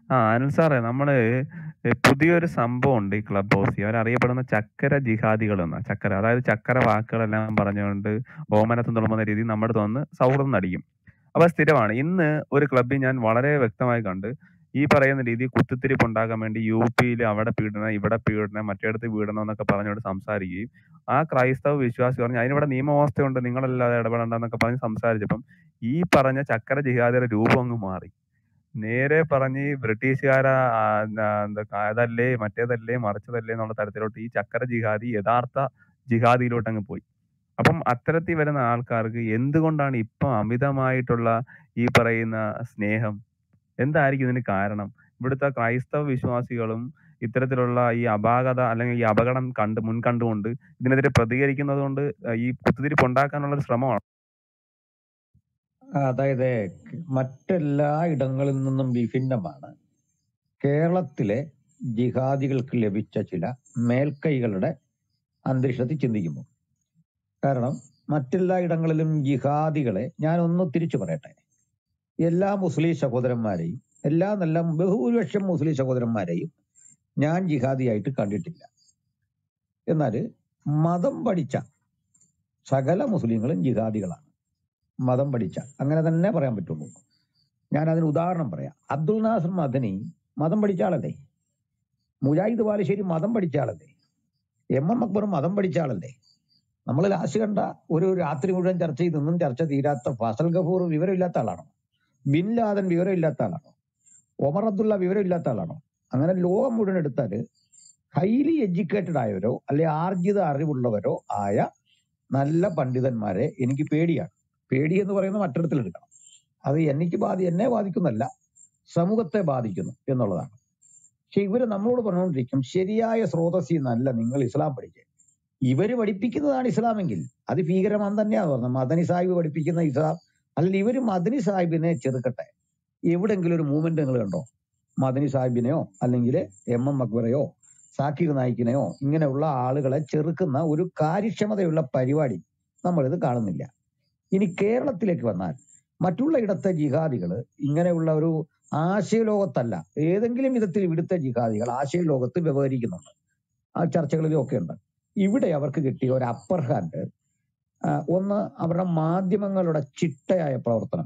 ആ അനിൽ സാറേ നമ്മള് ഏ, പുതിയൊരു സംഭവം ഉണ്ട് ഈ ക്ലബ് ഹൗസിൽ അവരറിയപ്പെടുന്ന ചക്കര ജിഹാദികൾ എന്ന ചക്കര അതായത് ചക്കര വാക്കുകളെല്ലാം പറഞ്ഞുകൊണ്ട് ഓമനത്തും തുളുമ്പുന്ന രീതിയിൽ നമ്മുടെ അടുത്ത് വന്ന് സൗഹൃദം നടിക്കും അപ്പൊ സ്ഥിരമാണ് ഇന്ന് ഒരു ക്ലബ്ബിൽ ഞാൻ വളരെ വ്യക്തമായി കണ്ട് ഈ പറയുന്ന രീതി കുത്തിത്തിരിപ്പ് ഉണ്ടാക്കാൻ വേണ്ടി യു പിയിൽ അവിടെ പീഡനം ഇവിടെ പീഡനം മറ്റേടത്ത് പീഡനം എന്നൊക്കെ പറഞ്ഞുകൊണ്ട് സംസാരിക്കുകയും ആ ക്രൈസ്തവ വിശ്വാസി പറഞ്ഞു അതിനിവിടെ നിയമവ്യവസ്ഥയുണ്ട് നിങ്ങളല്ലാതെ ഇടപെടണ്ടെന്നൊക്കെ പറഞ്ഞ് സംസാരിച്ചപ്പം ഈ പറഞ്ഞ ചക്കര ജിഹാദിയുടെ രൂപം അങ്ങ് മാറി നേരെ പറഞ്ഞ് ഈ ബ്രിട്ടീഷുകാരെ ആ, ആ, എന്താ അതല്ലേ മറ്റേതല്ലേ മറിച്ചതല്ലേ എന്നുള്ള തരത്തിലോട്ട് ഈ ചക്കര ജിഹാദി യഥാർത്ഥ ജിഹാദിയിലോട്ട് അങ്ങ് പോയി അപ്പം അത്തരത്തിൽ വരുന്ന ആൾക്കാർക്ക് എന്തുകൊണ്ടാണ് ഇപ്പം അമിതമായിട്ടുള്ള ഈ പറയുന്ന സ്നേഹം എന്തായിരിക്കും ഇതിന് കാരണം ഇവിടുത്തെ ക്രൈസ്തവ വിശ്വാസികളും ഇത്തരത്തിലുള്ള ഈ അപാകത അല്ലെങ്കിൽ ഈ അപകടം കണ്ട് മുൻകണ്ടുകൊണ്ട് ഇതിനെതിരെ പ്രതികരിക്കുന്നത് കൊണ്ട് ഈ കുത്തിത്തിരിപ്പ് ഉണ്ടാക്കാനുള്ള ഒരു ശ്രമമാണ് അതായത് മറ്റെല്ലാ ഇടങ്ങളിൽ നിന്നും വിഭിന്നമാണ് കേരളത്തിലെ ജിഹാദികൾക്ക് ലഭിച്ച ചില മേൽക്കൈകളുടെ അന്തരീക്ഷത്തിൽ ചിന്തിക്കുമ്പോൾ കാരണം മറ്റെല്ലാ ഇടങ്ങളിലും ജിഹാദികളെ ഞാൻ ഒന്ന് തിരിച്ചു പറയട്ടെ എല്ലാ മുസ്ലിം സഹോദരന്മാരെയും എല്ലാ നല്ല ബഹുഭൂരിപക്ഷം മുസ്ലിം സഹോദരന്മാരെയും ഞാൻ ജിഹാദിയായിട്ട് കണ്ടിട്ടില്ല എന്നാൽ മതം പഠിച്ച സകല മുസ്ലിങ്ങളും ജിഹാദികളാണ് മതം പഠിച്ച അങ്ങനെ തന്നെ പറയാൻ പറ്റുള്ളൂ ഞാൻ അതിന് ഉദാഹരണം പറയാം അബ്ദുൽ നാസർ മദനി മതം പഠിച്ച ആളല്ലേ മുജാഹിദ് ബാലുശ്ശേരി മതം പഠിച്ച ആളല്ലേ എം എം അക്ബർ മതം പഠിച്ച ആളല്ലേ നമ്മൾ ലാസ്റ്റ് കണ്ട ഒരു രാത്രി മുഴുവൻ ചർച്ച ചെയ്തൊന്നും ചർച്ച തീരാത്ത ഫസൽ ഗഫൂർ വിവരമില്ലാത്ത ആളാണോ ബിൻ ലാദൻ വിവരമില്ലാത്ത ആളാണോ ഒമർ അബ്ദുള്ള വിവരമില്ലാത്ത ആളാണോ അങ്ങനെ ലോകം മുഴുവൻ എടുത്താൽ ഹൈലി എഡ്യൂക്കേറ്റഡ് ആയവരോ അല്ലെ ആർജിത അറിവുള്ളവരോ ആയ നല്ല പണ്ഡിതന്മാരെ എനിക്ക് പേടിയാണ് പേടി എന്ന് പറയുന്നത് മറ്റിടത്തിൽ എടുക്കണം അത് എനിക്ക് ബാധി എന്നെ ബാധിക്കുന്നല്ല സമൂഹത്തെ ബാധിക്കുന്നു എന്നുള്ളതാണ് പക്ഷെ ഇവര് നമ്മളോട് പറഞ്ഞുകൊണ്ടിരിക്കും ശരിയായ സ്രോതസ്സിൽ നിന്നല്ല നിങ്ങൾ ഇസ്ലാം പഠിക്കുക ഇവര് പഠിപ്പിക്കുന്നതാണ് ഇസ്ലാമെങ്കിൽ അത് ഭീകരമാൻ തന്നെയാണ് പറഞ്ഞത് മദനി സാഹിബ് പഠിപ്പിക്കുന്ന ഇസ്ലാം അല്ലെങ്കിൽ ഇവര് മദനി സാഹിബിനെ ചെറുക്കട്ടെ എവിടെങ്കിലും ഒരു മൂവ്മെന്റ് നിങ്ങൾ കണ്ടോ മദനി സാഹിബിനെയോ അല്ലെങ്കിൽ എം എം അക്ബറെയോ സാക്കിർ നായിക്കിനെയോ ഇങ്ങനെയുള്ള ആളുകളെ ചെറുക്കുന്ന ഒരു കാര്യക്ഷമതയുള്ള പരിപാടി നമ്മളിത് കാണുന്നില്ല ഇനി കേരളത്തിലേക്ക് വന്നാൽ മറ്റുള്ള ഇടത്തെ ജിഹാദികൾ ഇങ്ങനെയുള്ള ഒരു ആശയലോകത്തല്ല ഏതെങ്കിലും വിധത്തിൽ ഇവിടുത്തെ ജിഹാദികൾ ആശയലോകത്ത് വ്യവഹരിക്കുന്നുണ്ട് ആ ചർച്ചകളിലും ഒക്കെ ഉണ്ട് ഇവിടെ അവർക്ക് കിട്ടിയ ഒരു അപ്പർ ഹാൻഡ് ഒന്ന് അവരുടെ മാധ്യമങ്ങളുടെ ചിട്ടയായ പ്രവർത്തനം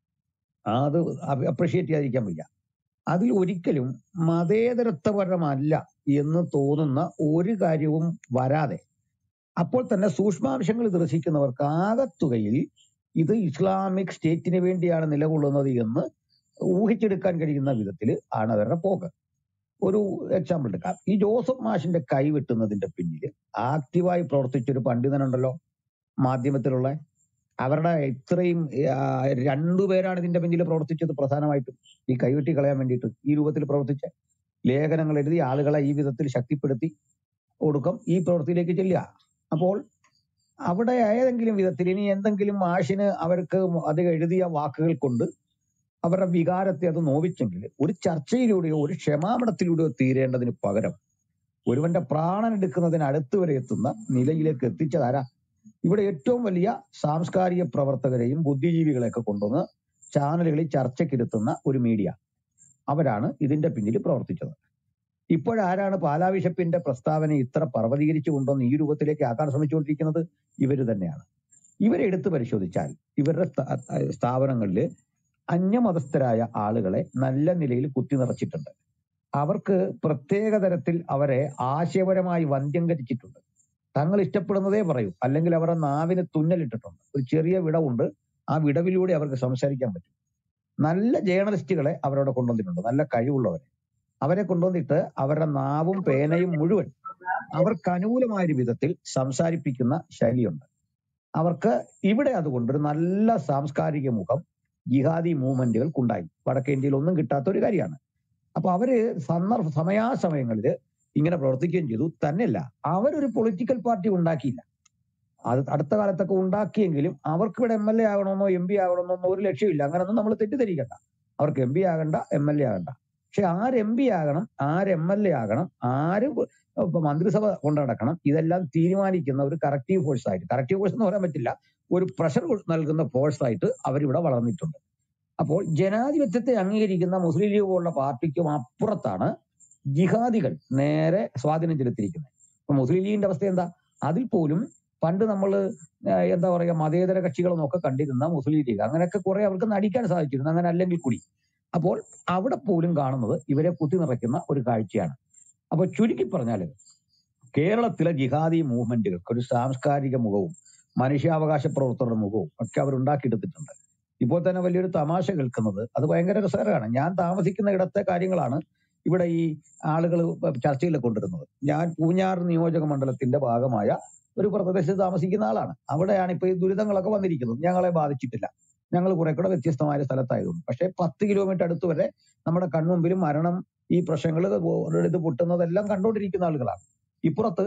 അത് അപ്രിഷിയേറ്റ് ചെയ്യാതിരിക്കാൻ വയ്യ അതിൽ ഒരിക്കലും മതേതരത്വപരമല്ല എന്ന് തോന്നുന്ന ഒരു കാര്യവും വരാതെ അപ്പോൾ തന്നെ സൂക്ഷ്മാംശങ്ങൾ ദർശിക്കുന്നവർക്ക് ആകത്തുകയിൽ ഇത് ഇസ്ലാമിക് സ്റ്റേറ്റിന് വേണ്ടിയാണ് നിലകൊള്ളുന്നത് എന്ന് ഊഹിച്ചെടുക്കാൻ കഴിയുന്ന വിധത്തിൽ ആണ് അവരുടെ പോക്ക് ഒരു എക്സാമ്പിൾ എടുക്കാം ഈ ജോസഫ് മാഷിന്റെ കൈ വെട്ടുന്നതിന്റെ പിന്നിൽ ആക്റ്റീവായി പ്രവർത്തിച്ച ഒരു പണ്ഡിതനുണ്ടല്ലോ മാധ്യമത്തിലുള്ള അവരുടെ ഇത്രയും ആ, രണ്ടുപേരാണ് ഇതിന്റെ പിന്നിൽ പ്രവർത്തിച്ചത് പ്രധാനമായിട്ടും ഈ കൈവെട്ടി കളയാൻ വേണ്ടിയിട്ട് ഈ രൂപത്തിൽ പ്രവർത്തിച്ച ലേഖനങ്ങൾ എഴുതി ആളുകളെ ഈ വിധത്തിൽ ശക്തിപ്പെടുത്തി ഒടുക്കം ഈ പ്രവൃത്തിയിലേക്ക് ചെല്ലുക അപ്പോൾ അവിടെ ഏതെങ്കിലും വിധത്തിൽ ഇനി എന്തെങ്കിലും മാഷിന് അവർക്ക് അത് എഴുതിയ വാക്കുകൾ കൊണ്ട് അവരുടെ വികാരത്തെ അത് നോവിച്ചെങ്കിൽ ഒരു ചർച്ചയിലൂടെയോ ഒരു ക്ഷമാപണത്തിലൂടെയോ തീരേണ്ടതിന് പകരം ഒരുവന്റെ പ്രാണൻ എടുക്കുന്നതിന് അടുത്ത് വരെ എത്തുന്ന നിലയിലേക്ക് എത്തിച്ചതാരാ ഇവിടെ ഏറ്റവും വലിയ സാംസ്കാരിക പ്രവർത്തകരെയും ബുദ്ധിജീവികളെയൊക്കെ കൊണ്ടുവന്ന് ചാനലുകളിൽ ചർച്ചയ്ക്കിരുത്തുന്ന ഒരു മീഡിയ അവരാണ് ഇതിന്റെ പിന്നിൽ പ്രവർത്തിച്ചത് ഇപ്പോഴാരാണ് പാലാ ബിഷപ്പിന്റെ പ്രസ്താവന ഇത്ര പർവ്വതീകരിച്ചു കൊണ്ടുവന്ന് ഈ രൂപത്തിലേക്ക് ആക്കാൻ ശ്രമിച്ചുകൊണ്ടിരിക്കുന്നത് ഇവര് തന്നെയാണ് ഇവരെ എടുത്തു പരിശോധിച്ചാൽ ഇവരുടെ സ്ഥാ- സ്ഥാപനങ്ങളിൽ അന്യമതസ്ഥരായ ആളുകളെ നല്ല നിലയിൽ കുത്തി നിറച്ചിട്ടുണ്ട് അവർക്ക് പ്രത്യേക തരത്തിൽ അവരെ ആശയപരമായി വന്ധ്യംകരിച്ചിട്ടുണ്ട് തങ്ങൾ ഇഷ്ടപ്പെടുന്നതേ പറയൂ അല്ലെങ്കിൽ അവരുടെ നാവിന് തുന്നലിട്ടിട്ടുണ്ട് ഒരു ചെറിയ വിടവുണ്ട് ആ വിടവിലൂടെ അവർക്ക് സംസാരിക്കാൻ പറ്റും നല്ല ജേർണലിസ്റ്റുകളെ അവരവിടെ കൊണ്ടുവന്നിട്ടുണ്ട് നല്ല കഴിവുള്ളവരെ അവരെ കൊണ്ടുവന്നിട്ട് അവരുടെ നാവും പേനയും മുഴുവൻ അവർക്ക് അനുകൂലമായ ഒരു വിധത്തിൽ സംസാരിപ്പിക്കുന്ന ശൈലിയുണ്ട് അവർക്ക് ഇവിടെ അതുകൊണ്ട് ഒരു നല്ല സാംസ്കാരിക മുഖം ജിഹാദി മൂവ്മെന്റുകൾക്കുണ്ടായി വടക്കേ ഇന്ത്യയിൽ ഒന്നും കിട്ടാത്ത ഒരു കാര്യമാണ് അപ്പൊ അവര് സന്ദർഭ സമയാസമയങ്ങളിൽ ഇങ്ങനെ പ്രവർത്തിക്കുകയും ചെയ്തു തന്നെയല്ല അവരൊരു പൊളിറ്റിക്കൽ പാർട്ടി ഉണ്ടാക്കിയില്ല അത് അടുത്ത കാലത്തൊക്കെ ഉണ്ടാക്കിയെങ്കിലും അവർക്ക് ഇവിടെ എം എൽ എ ആകണമെന്നോ എം പി ആകണമെന്നോ ഒരു ലക്ഷ്യമില്ല അങ്ങനൊന്നും നമ്മൾ തെറ്റിദ്ധരിക്കണ്ട അവർക്ക് എം പി ആകണ്ട എം എൽ എ ആകണ്ട പക്ഷെ ആര് എം പി ആകണം ആര് എം എൽ എ ആകണം ആര് ഇപ്പൊ മന്ത്രിസഭ കൊണ്ടു നടക്കണം ഇതെല്ലാം തീരുമാനിക്കുന്ന ഒരു കറക്റ്റീവ് ഫോഴ്സ് ആയിട്ട് കറക്റ്റീവ് ഫോഴ്സ് എന്ന് പറയാൻ പറ്റില്ല ഒരു പ്രഷർ നൽകുന്ന ഫോഴ്സ് ആയിട്ട് അവരിവിടെ വളർന്നിട്ടുണ്ട് അപ്പോൾ ജനാധിപത്യത്തെ അംഗീകരിക്കുന്ന മുസ്ലിം ലീഗ് പോലുള്ള പാർട്ടിക്കും അപ്പുറത്താണ് ജിഹാദികൾ നേരെ സ്വാധീനം ചെലുത്തിയിരിക്കുന്നത് ഇപ്പൊ മുസ്ലിം ലീഗിന്റെ അവസ്ഥ എന്താ അതിൽ പോലും പണ്ട് നമ്മൾ എന്താ പറയുക മതേതര കക്ഷികളെന്നൊക്കെ കണ്ടിരുന്ന മുസ്ലിം ലീഗ് അങ്ങനെയൊക്കെ കുറെ അവർക്ക് നടിക്കാൻ സാധിച്ചിരുന്നു അങ്ങനെ അല്ലെങ്കിൽ കൂടി അപ്പോൾ അവിടെ പോലും കാണുന്നത് ഇവരെ കുത്തി നിറയ്ക്കുന്ന ഒരു കാഴ്ചയാണ് അപ്പൊ ചുരുക്കി പറഞ്ഞാൽ കേരളത്തിലെ ജിഹാദി മൂവ്മെന്റുകൾക്ക് ഒരു സാംസ്കാരിക മുഖവും മനുഷ്യാവകാശ പ്രവർത്തകരുടെ മുഖവും ഒക്കെ അവർ ഉണ്ടാക്കിയെടുത്തിട്ടുണ്ട് ഇപ്പോൾ തന്നെ വലിയൊരു തമാശ കേൾക്കുന്നത് അത് ഭയങ്കര രസകരമാണ് ഞാൻ താമസിക്കുന്ന ഇടത്തെ കാര്യങ്ങളാണ് ഇവിടെ ഈ ആളുകൾ ചർച്ചയിൽ കൊണ്ടുവരുന്നത് ഞാൻ പൂഞ്ഞാർ നിയോജക മണ്ഡലത്തിന്റെ ഭാഗമായ ഒരു പ്രദേശത്ത് താമസിക്കുന്ന ആളാണ് അവിടെയാണ് ഇപ്പൊ ഈ ദുരിതങ്ങളൊക്കെ വന്നിരിക്കുന്നത് ഞങ്ങളെ ബാധിച്ചിട്ടില്ല ഞങ്ങൾ കുറെ കൂടെ വ്യത്യസ്തമായ സ്ഥലത്തായതുകൊണ്ട് പക്ഷേ പത്ത് കിലോമീറ്റർ അടുത്ത് വരെ നമ്മുടെ കൺമുമ്പിലും മരണം ഈ പ്രശ്നങ്ങൾ ഇത് പൊട്ടുന്നതെല്ലാം കണ്ടുകൊണ്ടിരിക്കുന്ന ആളുകളാണ് ഇപ്പുറത്ത്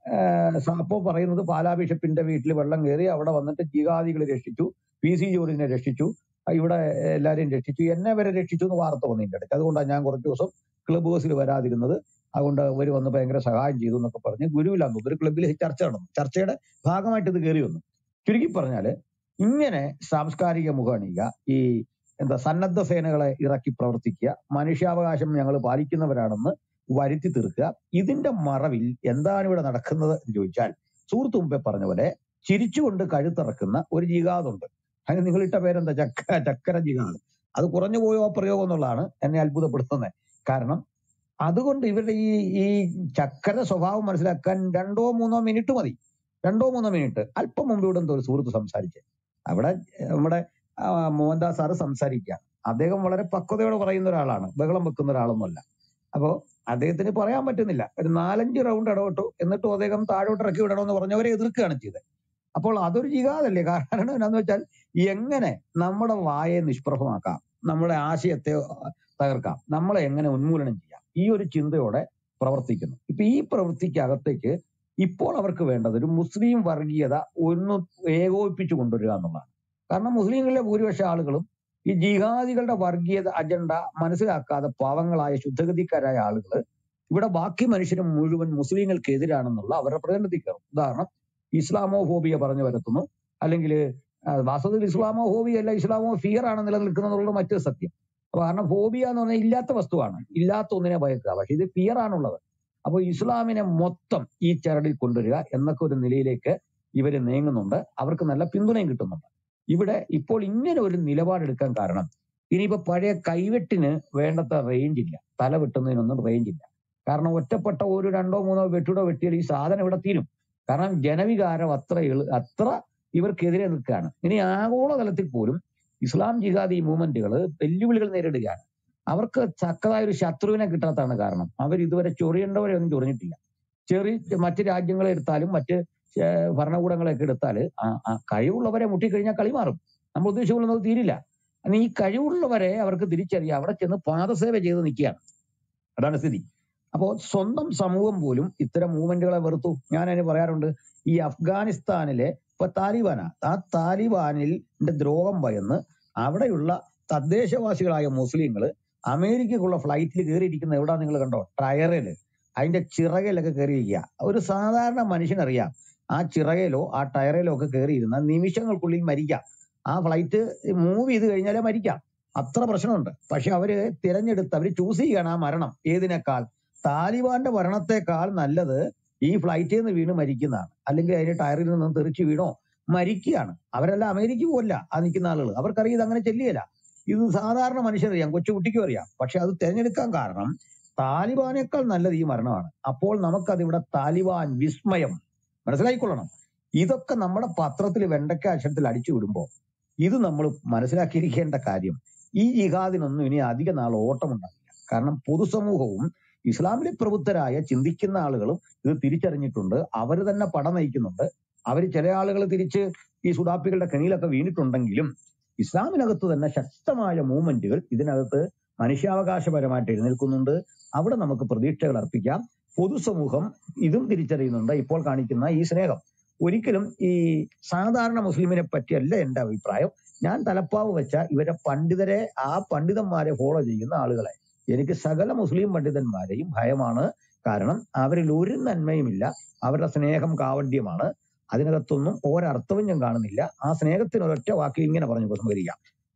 സാപ്പോ പറയുന്നത് പാലാ ബിഷപ്പിന്റെ വീട്ടിൽ വെള്ളം കയറി അവിടെ വന്നിട്ട് ജിഹാദികളെ രക്ഷിച്ചു പി സി ജോർജിനെ രക്ഷിച്ചു ഇവിടെ എല്ലാവരെയും രക്ഷിച്ചു എന്നെ വരെ രക്ഷിച്ചു എന്ന് വാർത്ത വന്നതിന്റെ ഇടയ്ക്ക് അതുകൊണ്ടാണ് ഞാൻ കുറച്ച് ദിവസം ക്ലബ് ഹൗസിൽ വരാതിരുന്നത് അതുകൊണ്ട് അവർ വന്ന് ഭയങ്കര സഹായം ചെയ്തു എന്നൊക്കെ പറഞ്ഞ് ഗുരുവിലാന്ന് തോന്നുന്നു ഒരു ക്ലബിൽ ചർച്ച നടന്നു ചർച്ചയുടെ ഭാഗമായിട്ട് ഇത് കയറി വന്നു ചുരുക്കി പറഞ്ഞാല് ഇങ്ങനെ സാംസ്കാരിക മുഖാണിക ഈ എന്താ സന്നദ്ധ സേനകളെ ഇറക്കി പ്രവർത്തിക്കുക മനുഷ്യാവകാശം ഞങ്ങൾ പാലിക്കുന്നവരാണെന്ന് വരുത്തി തീർക്കുക ഇതിന്റെ മറവിൽ എന്താണ് ഇവിടെ നടക്കുന്നത് എന്ന് ചോദിച്ചാൽ സുഹൃത്തു മുമ്പേ പറഞ്ഞ പോലെ ചിരിച്ചുകൊണ്ട് കഴുത്തിറക്കുന്ന ഒരു ജിഹാദുണ്ട് അതിന് നിങ്ങൾ ഇട്ട പേരെന്താ ചക്ക ചക്കര ജിഹാദ് അത് കുറഞ്ഞു പോയോ ആ പ്രയോഗം എന്നുള്ളതാണ് എന്നെ അത്ഭുതപ്പെടുത്തുന്നത് കാരണം അതുകൊണ്ട് ഇവരുടെ ഈ ഈ ചക്കര സ്വഭാവം മനസ്സിലാക്കാൻ രണ്ടോ മൂന്നോ മിനിറ്റ് മതി രണ്ടോ മൂന്നോ മിനിറ്റ് അല്പം മുമ്പ് ഇവിടെ എന്തോ ഒരു സുഹൃത്ത് സംസാരിച്ചേ അവിടെ നമ്മുടെ മോഹൻദാസ് സാറ് സംസാരിക്കുക അദ്ദേഹം വളരെ പക്വതയോടെ പറയുന്ന ഒരാളാണ് ബഹളം വെക്കുന്ന ഒരാളൊന്നുമല്ല അപ്പോ അദ്ദേഹത്തിന് പറയാൻ പറ്റുന്നില്ല ഒരു നാലഞ്ച് റൗണ്ട് ഇടപെട്ടു എന്നിട്ടും അദ്ദേഹം താഴോട്ട് ഇറക്കി വിടണമെന്ന് പറഞ്ഞവരെ എതിർക്കുകയാണ് ചെയ്തത് അപ്പോൾ അതൊരു ജിഹാദല്ലേ കാരണം എന്താന്ന് വെച്ചാൽ എങ്ങനെ നമ്മുടെ വായെ നിഷ്പ്രഭമാക്കാം നമ്മുടെ ആശയത്തെ തകർക്കാം നമ്മളെ എങ്ങനെ ഉന്മൂലനം ചെയ്യാം ഈ ഒരു ചിന്തയോടെ പ്രവർത്തിക്കുന്നു ഇപ്പൊ ഈ പ്രവൃത്തിക്കകത്തേക്ക് ഇപ്പോൾ അവർക്ക് വേണ്ടത് ഒരു മുസ്ലിം വർഗീയത ഒന്ന് ഏകോപിപ്പിച്ചു കൊണ്ടുവരിക എന്നുള്ളതാണ് കാരണം മുസ്ലിങ്ങളിലെ ഭൂരിപക്ഷ ആളുകളും ഈ ജിഹാദികളുടെ വർഗീയത അജണ്ട മനസ്സിലാക്കാതെ പാവങ്ങളായ ശുദ്ധഗതിക്കാരായ ആളുകൾ ഇവിടെ ബാക്കി മനുഷ്യരും മുഴുവൻ മുസ്ലിങ്ങൾക്കെതിരാണെന്നുള്ള അവരുടെ പ്രകടനത്തിൽ കയറും ഉദാഹരണം ഇസ്ലാമോ ഫോബിയ പറഞ്ഞു വരുത്തുന്നു അല്ലെങ്കിൽ വാസ്തവത്തിൽ ഇസ്ലാമോ ഫോബിയ അല്ല ഇസ്ലാമോ ഫിയർ ആണ് നിലനിൽക്കുന്നത് മറ്റൊരു സത്യം കാരണം ഫോബിയ എന്ന് പറഞ്ഞാൽ ഇല്ലാത്ത വസ്തുവാണ് ഇല്ലാത്ത ഒന്നിനെ ഭയക്കുക പക്ഷെ ഇത് ഫിയർ ആണുള്ളത് അപ്പോൾ ഇസ്ലാമിനെ മൊത്തം ഈ ചരടിൽ കൊണ്ടുവരിക എന്നൊക്കെ ഒരു നിലയിലേക്ക് ഇവർ നീങ്ങുന്നുണ്ട് അവർക്ക് നല്ല പിന്തുണയും കിട്ടുന്നുണ്ട് ഇവിടെ ഇപ്പോൾ ഇങ്ങനെ ഒരു നിലപാടെടുക്കാൻ കാരണം ഇനിയിപ്പോ പഴയ കൈവെട്ടിന് വേണ്ടത്ര റേഞ്ച് ഇല്ല തല വെട്ടുന്നതിനൊന്നും റേഞ്ച് ഇല്ല കാരണം ഒറ്റപ്പെട്ട ഒരു രണ്ടോ മൂന്നോ വെട്ടിടോ വെട്ടിയാൽ ഈ സാധനം ഇവിടെ തീരും കാരണം ജനവികാരം അത്ര എളു അത്ര ഇവർക്കെതിരെ നിൽക്കുകയാണ് ഇനി ആഗോളതലത്തിൽ പോലും ഇസ്ലാം ജിഹാദി മൂവ്മെന്റുകൾ വെല്ലുവിളികൾ നേരിടുകയാണ് അവർക്ക് ചക്കതായ ഒരു ശത്രുവിനെ കിട്ടാത്തതാണ് കാരണം അവർ ഇതുവരെ ചൊറിയേണ്ടവരെ ഒന്നും ചൊറിഞ്ഞിട്ടില്ല ചെറിയ മറ്റ് രാജ്യങ്ങളെ എടുത്താലും മറ്റ് ഭരണകൂടങ്ങളെയൊക്കെ എടുത്താൽ കഴിവുള്ളവരെ മുട്ടിക്കഴിഞ്ഞാൽ കളി മാറും നമ്മൾ ഉദ്ദേശിക്കുന്നത് തീരില്ല അന്ന് ഈ കഴിവുള്ളവരെ അവർക്ക് തിരിച്ചറിയാം അവിടെ ചെന്ന് പാദസേവ ചെയ്ത് നിൽക്കുകയാണ് അതാണ് സ്ഥിതി അപ്പോൾ സ്വന്തം സമൂഹം പോലും ഇത്തരം മൂവ്മെന്റുകളെ വെറുത്തു ഞാൻ അതിന് പറയാറുണ്ട് ഈ അഫ്ഗാനിസ്ഥാനിലെ ഇപ്പൊ താലിബാനാ ആ താലിബാനിൽ ദ്രോഹം ഭയന്ന് അവിടെയുള്ള തദ്ദേശവാസികളായ മുസ്ലിങ്ങൾ അമേരിക്കക്കുള്ള ഫ്ലൈറ്റിൽ കയറിയിരിക്കുന്ന എവിടാ നിങ്ങൾ കണ്ടോ ടയറിൽ അതിന്റെ ചിറകിലൊക്കെ കയറിയിരിക്കുക ഒരു സാധാരണ മനുഷ്യനറിയാം ആ ചിറകയിലോ ആ ടയറിലോ ഒക്കെ കയറിയിരുന്ന നിമിഷങ്ങൾക്കുള്ളിൽ മരിക്കാം ആ ഫ്ലൈറ്റ് മൂവ് ചെയ്ത് കഴിഞ്ഞാലേ മരിക്കാം അത്ര പ്രശ്നമുണ്ട് പക്ഷെ അവര് തിരഞ്ഞെടുത്ത് അവര് ചൂസ് ചെയ്യണം ആ മരണം ഏതിനേക്കാൾ താലിബാന്റെ മരണത്തെക്കാൾ നല്ലത് ഈ ഫ്ലൈറ്റിൽ നിന്ന് വീണ് മരിക്കുന്നതാണ് അല്ലെങ്കിൽ അതിന്റെ ടയറിൽ നിന്ന് തെറിച്ച് വീണോ മരിക്കുകയാണ് അവരെല്ലാം അമേരിക്ക പോലല്ല ആ നിൽക്കുന്ന ആളുകൾ അവർക്കറിയാം ഇത് അങ്ങനെ ചെല്ലിയല്ല ഇത് സാധാരണ മനുഷ്യരറിയാം കൊച്ചുകുട്ടിക്കും അറിയാം പക്ഷെ അത് തിരഞ്ഞെടുക്കാൻ കാരണം താലിബാനേക്കാൾ നല്ലത് ഈ മരണമാണ് അപ്പോൾ നമുക്കതിവിടെ താലിബാൻ വിസ്മയം മനസ്സിലായിക്കൊള്ളണം ഇതൊക്കെ നമ്മുടെ പത്രത്തിൽ വെണ്ടക്ക അക്ഷരത്തിൽ അടിച്ചു വിടുമ്പോൾ ഇത് നമ്മൾ മനസ്സിലാക്കിയിരിക്കേണ്ട കാര്യം ഈ ജിഹാദിനൊന്നും ഇനി അധിക നാൾ ഓട്ടമുണ്ടാകില്ല കാരണം പൊതുസമൂഹവും ഇസ്ലാമിലെ പ്രബുദ്ധരായ ചിന്തിക്കുന്ന ആളുകളും ഇത് തിരിച്ചറിഞ്ഞിട്ടുണ്ട് അവർ തന്നെ പട നയിക്കുന്നുണ്ട് അവർ ചില ആളുകൾ തിരിച്ച് ഈ സുഡാപ്പികളുടെ കെണിയിലൊക്കെ വീണിട്ടുണ്ടെങ്കിലും ഇസ്ലാമിനകത്ത് തന്നെ ശക്തമായ മൂവ്മെന്റുകൾ ഇതിനകത്ത് മനുഷ്യാവകാശപരമായിട്ട് എഴുന്നേൽക്കുന്നുണ്ട് അവിടെ നമുക്ക് പ്രതീക്ഷകൾ അർപ്പിക്കാം പൊതുസമൂഹം ഇതും തിരിച്ചറിയുന്നുണ്ട് ഇപ്പോൾ കാണിക്കുന്ന ഈ സ്നേഹം ഒരിക്കലും ഈ സാധാരണ മുസ്ലിമിനെ പറ്റിയല്ല എന്റെ അഭിപ്രായം ഞാൻ തലപ്പാവ് വെച്ച ഇവരെ പണ്ഡിതരെ ആ പണ്ഡിതന്മാരെ ഫോളോ ചെയ്യുന്ന ആളുകളെ എനിക്ക് സകല മുസ്ലിം പണ്ഡിതന്മാരെയും ഭയമാണ് കാരണം അവരിൽ ഒരു നന്മയുമില്ല അവരുടെ സ്നേഹം കാവണ്യമാണ് അതിനകത്തൊന്നും ഒരർത്ഥവും ഞാൻ കാണുന്നില്ല ആ സ്നേഹത്തിന് ഒരൊറ്റ വാക്കിൽ ഇങ്ങനെ പറഞ്ഞു ഉപസംഹരിക്കാം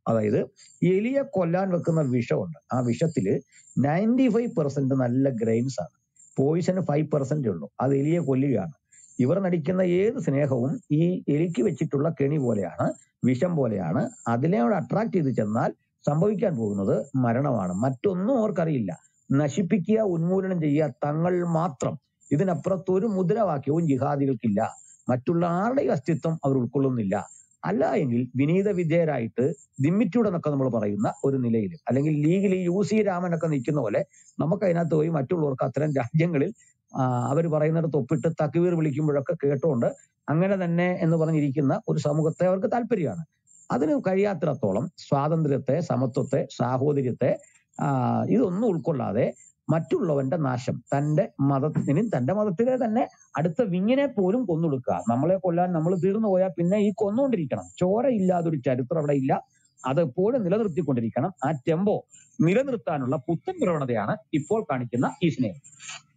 അതായത് എലിയെ കൊല്ലാൻ വെക്കുന്ന വിഷമുണ്ട് ആ വിഷത്തില് നയൻറ്റി ഫൈവ് പെർസെന്റ് നല്ല ഗ്രെയിൻസ് ആണ് പോയിസന് ഫൈവ് പെർസെന്റ് ഉള്ളൂ അത് എലിയെ കൊല്ലുകയാണ് ഇവർ നടിക്കുന്ന ഏത് സ്നേഹവും ഈ എലിക്ക് വെച്ചിട്ടുള്ള കെണി പോലെയാണ് വിഷം പോലെയാണ് അതിനോട് അട്രാക്ട് ചെയ്ത് ചെന്നാൽ സംഭവിക്കാൻ പോകുന്നത് മരണമാണ് മറ്റൊന്നും അവർക്കറിയില്ല നശിപ്പിക്കുക ഉന്മൂലനം ചെയ്യുക തങ്ങൾ മാത്രം ഇതിനപ്പുറത്ത് ഒരു മുദ്രാവാക്യവും ജിഹാദികൾക്കില്ല മറ്റുള്ള ആരുടെയും അസ്തിത്വം അവർ ഉൾക്കൊള്ളുന്നില്ല അല്ല എങ്കിൽ വിനീത വിധേയരായിട്ട് ദിമ്മിറ്റൂഡ് എന്നൊക്കെ നമ്മൾ പറയുന്ന ഒരു നിലയിൽ അല്ലെങ്കിൽ ലീഗിൽ യു സി രാമനൊക്കെ നിൽക്കുന്ന പോലെ നമുക്ക് അതിനകത്ത് പോയി മറ്റുള്ളവർക്ക് അത്തരം രാജ്യങ്ങളിൽ അവർ പറയുന്നിടത്ത് ഒപ്പിട്ട് തക്വീർ വിളിക്കുമ്പോഴൊക്കെ കേട്ടുകൊണ്ട് അങ്ങനെ തന്നെ എന്ന് പറഞ്ഞിരിക്കുന്ന ഒരു സമൂഹത്തെ അവർക്ക് താല്പര്യമാണ് അതിന് കഴിയാത്തിടത്തോളം സ്വാതന്ത്ര്യത്തെ സമത്വത്തെ സാഹോദര്യത്തെ ആ, ഇതൊന്നും ഉൾക്കൊള്ളാതെ മറ്റുള്ളവന്റെ നാശം തന്റെ മതത്തിനും തന്റെ മതത്തിലെ തന്നെ അടുത്ത വിങ്ങിനെ പോലും കൊന്നൊടുക്കുക നമ്മളെ കൊല്ലാൻ നമ്മൾ തീർന്നു പോയാൽ പിന്നെ ഈ കൊന്നുകൊണ്ടിരിക്കണം ചോര ഇല്ലാതൊരു ചരിത്രം അവിടെ ഇല്ല അത് എപ്പോഴും നിലനിർത്തിക്കൊണ്ടിരിക്കണം ആ ടെമ്പോ നിലനിർത്താനുള്ള പുത്തൻ പ്രവണതയാണ് ഇപ്പോൾ കാണിക്കുന്ന ഈ സ്നേഹം